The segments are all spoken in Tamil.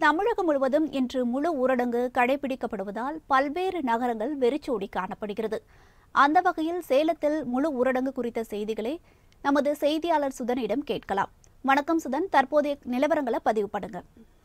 தமிழகம் முழுவதும் இன்று முழு ஊரடங்கு கடைபிடிக்கப்படுவதால் பல்வேறு நகரங்கள் வெறிச்சோடி காணப்படுகிறது அந்த வகையில் சேலத்தில் முழு ஊரடங்கு குறித்த செய்திகளை நமது செய்தியாளர் சுதனிடம் கேட்கலாம் வணக்கம் சுதன் தற்போதைய நிலவரங்களை பதிவு பண்ணுங்க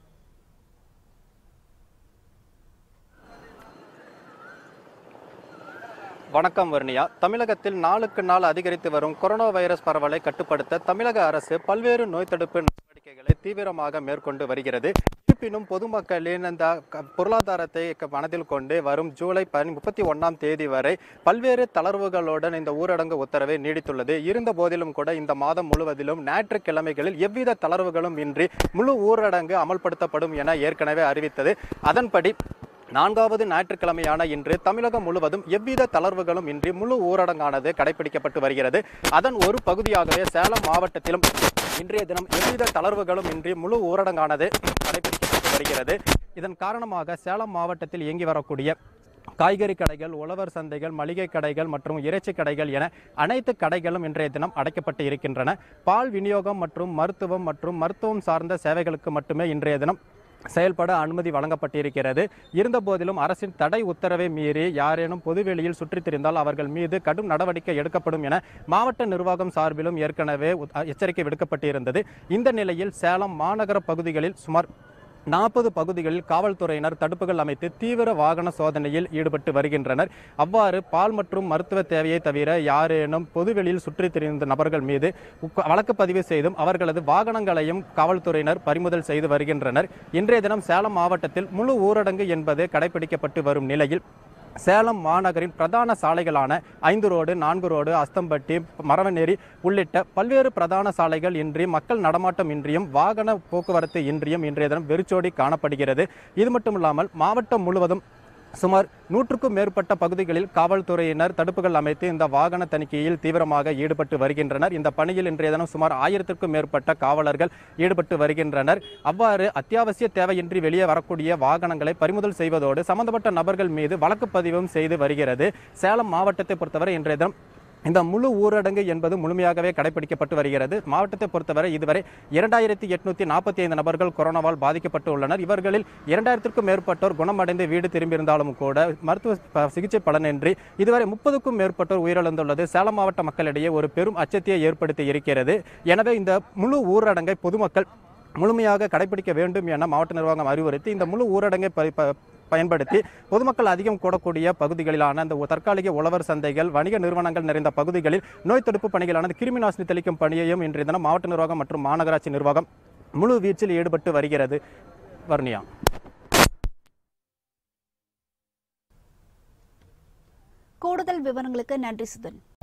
வணக்கம் வர்ணியா தமிழகத்தில் நாளுக்கு நாள் அதிகரித்து வரும் கொரோனா வைரஸ் பரவலை கட்டுப்படுத்த தமிழக அரசு பல்வேறு நோய் தடுப்பு நடவடிக்கைகளை தீவிரமாக மேற்கொண்டு வருகிறது இருப்பினும் பொதுமக்களின் இந்த க- பொருளாதாரத்தை க- மனதில் கொண்டு வரும் ஜூலை பன் முப்பத்தி ஒன்றாம் தேதி வரை பல்வேறு தளர்வுகளுடன் இந்த ஊரடங்கு உத்தரவை நீடித்துள்ளது இருந்த போதிலும் கூட இந்த மாதம் முழுவதிலும் ஞாயிற்றுக்கிழமைகளில் எவ்வித தளர்வுகளும் இன்றி முழு ஊரடங்கு அமல்படுத்தப்படும் என ஏற்கனவே அறிவித்தது அதன்படி நான்காவது ஞாயிற்றுக்கிழமையான இன்று தமிழகம் முழுவதும் எவ்வித தளர்வுகளும் இன்றி முழு ஊரடங்கானது கடைபிடிக்கப்பட்டு வருகிறது அதன் ஒரு பகுதியாகவே சேலம் மாவட்டத்திலும் இன்றைய தினம் எவ்வித தளர்வுகளும் இன்றி முழு ஊரடங்கானது கடைபிடிக்கப்பட்டு வருகிறது இதன் காரணமாக சேலம் மாவட்டத்தில் இயங்கி வரக்கூடிய காய்கறி கடைகள் உழவர் சந்தைகள் மளிகை கடைகள் மற்றும் இறைச்சி கடைகள் என அனைத்து கடைகளும் இன்றைய தினம் அடைக்கப்பட்டு இருக்கின்றன பால் விநியோகம் மற்றும் மருத்துவம் மற்றும் மருத்துவம் சார்ந்த சேவைகளுக்கு மட்டுமே இன்றைய தினம் செயல்பட அனுமதி வழங்கப்பட்டிருக்கிறது இருந்தபோதிலும் அரசின் தடை உத்தரவை மீறி யாரேனும் பொதுவெளியில் சுற்றித் திரிந்தால் அவர்கள் மீது கடும் நடவடிக்கை எடுக்கப்படும் என மாவட்ட நிர்வாகம் சார்பிலும் ஏற்கனவே உத்- எச்சரிக்கை விடுக்கப்பட்டிருந்தது இந்த நிலையில் சேலம் மாநகர பகுதிகளில் சுமார் நாற்பது பகுதிகளில் காவல்துறையினர் தடுப்புகள் அமைத்து தீவிர வாகன சோதனையில் ஈடுபட்டு வருகின்றனர் அவ்வாறு பால் மற்றும் மருத்துவ தேவையை தவிர யாரேனும் பொதுவெளியில் சுற்றித் திரிந்த நபர்கள் மீது உக்க- வழக்கு பதிவு செய்தும் அவர்களது வாகனங்களையும் காவல்துறையினர் பறிமுதல் செய்து வருகின்றனர் இன்றைய தினம் சேலம் மாவட்டத்தில் முழு ஊரடங்கு என்பது கடைபிடிக்கப்பட்டு வரும் நிலையில் சேலம் மாநகரின் பிரதான சாலைகளான ஐந்து ரோடு நான்கு ரோடு அஸ்தம்பட்டி மரவநேரி உள்ளிட்ட பல்வேறு பிரதான சாலைகள் இன்றி மக்கள் நடமாட்டம் இன்றியும் வாகன போக்குவரத்து இன்றியும் இன்றைய தினம் வெறிச்சோடி காணப்படுகிறது இது மட்டுமில்லாமல் மாவட்டம் முழுவதும் சுமார் நூற்றுக்கும் மேற்பட்ட பகுதிகளில் காவல்துறையினர் தடுப்புகள் அமைத்து இந்த வாகன தணிக்கையில் தீவிரமாக ஈடுபட்டு வருகின்றனர் இந்த பணியில் இன்றைய தினம் சுமார் ஆயிரத்திற்கும் மேற்பட்ட காவலர்கள் ஈடுபட்டு வருகின்றனர் அவ்வாறு அத்தியாவசிய தேவையின்றி வெளியே வரக்கூடிய வாகனங்களை பறிமுதல் செய்வதோடு சம்பந்தப்பட்ட நபர்கள் மீது வழக்கு பதிவும் செய்து வருகிறது சேலம் மாவட்டத்தை பொறுத்தவரை இன்றைய தினம் இந்த முழு ஊரடங்கு என்பது முழுமையாகவே கடைபிடிக்கப்பட்டு வருகிறது மாவட்டத்தை பொறுத்தவரை இதுவரை இரண்டாயிரத்தி எட்நூத்தி நாற்பத்தி ஐந்து நபர்கள் கொரோனாவால் பாதிக்கப்பட்டு உள்ளனர் இவர்களில் இரண்டாயிரத்திற்கும் மேற்பட்டோர் குணமடைந்து வீடு திரும்பியிருந்தாலும் கூட மருத்துவ ப- சிகிச்சை பலனின்றி இதுவரை முப்பதுக்கும் மேற்பட்டோர் உயிரிழந்துள்ளது சேலம் மாவட்ட மக்களிடையே ஒரு பெரும் அச்சத்தையை ஏற்படுத்தி இருக்கிறது எனவே இந்த முழு ஊரடங்கை பொதுமக்கள் முழுமையாக கடைபிடிக்க வேண்டும் என மாவட்ட நிர்வாகம் அறிவுறுத்தி இந்த முழு ஊரடங்கை ப- ப- பயன்படுத்தி பொதுமக்கள் அதிகம் கூடக்கூடிய பகுதிகளிலான அந்த தற்காலிக உழவர் சந்தைகள் வணிக நிறுவனங்கள் நிறைந்த பகுதிகளில் நோய் தடுப்பு பணிகளான கிருமி நாசினி தெளிக்கும் பணியையும் இன்றைய தினம் மாவட்ட நிர்வாகம் மற்றும் மாநகராட்சி நிர்வாகம் முழு வீச்சில் ஈடுபட்டு வருகிறது வர்ணியா கூடுதல் விவரங்களுக்கு நன்றி சுதன்